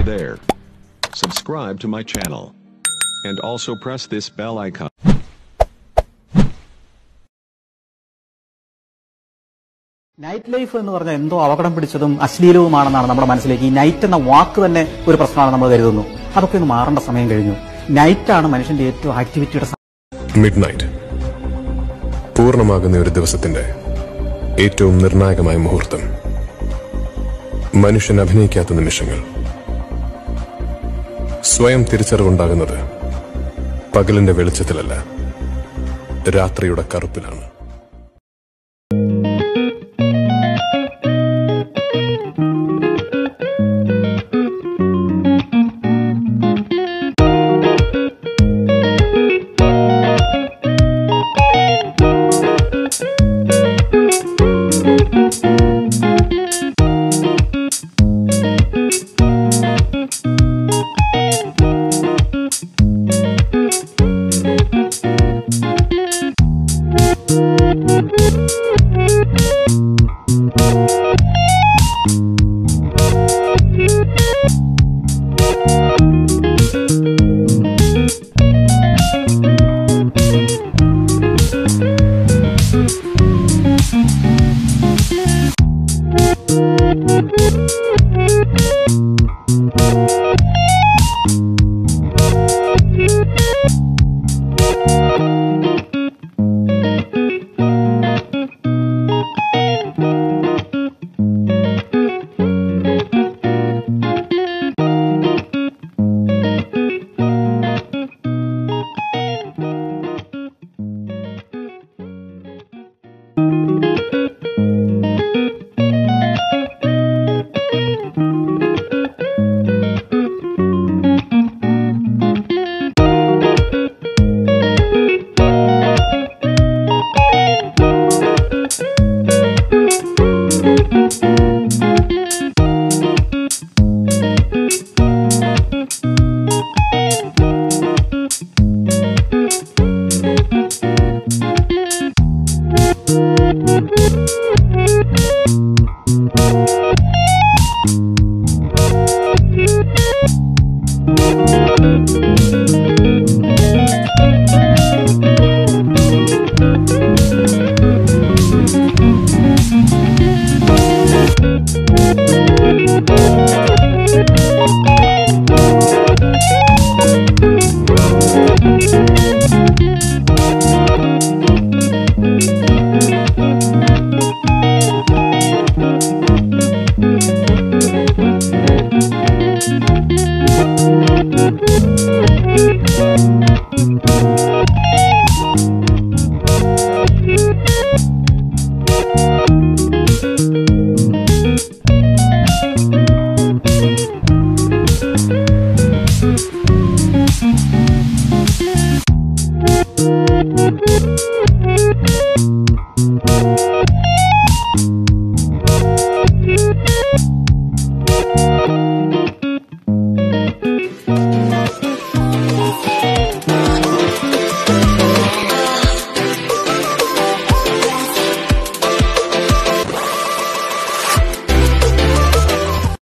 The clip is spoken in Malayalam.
there. Subscribe to my channel. And also press this bell icon. Night life എന്ന് പറഞ്ഞാൽ എന്തോ അപകടം പിടിച്ചതും അശ്ലീലവുമാണെന്നാണ് നമ്മുടെ മനസ്സിലേക്ക് ഈ നൈറ്റ് എന്ന വാക്ക് തന്നെ ഒരു പ്രശ്നമാണ് നമ്മൾ കരുതുന്നു അതൊക്കെ ഒന്ന് മാറേണ്ട സമയം കഴിഞ്ഞു നൈറ്റാണ് മനുഷ്യന്റെ ഏറ്റവും ആക്ടിവിറ്റിയുടെ മിഡ് നൈറ്റ് പൂർണ്ണമാകുന്ന ഒരു ദിവസത്തിന്റെ ഏറ്റവും നിർണായകമായ മുഹൂർത്തം മനുഷ്യൻ അഭിനയിക്കാത്ത നിമിഷങ്ങൾ സ്വയം തിരിച്ചറിവുണ്ടാകുന്നത് പകലിന്റെ വെളിച്ചത്തിലല്ല രാത്രിയുടെ കറുപ്പിലാണ് Thank you.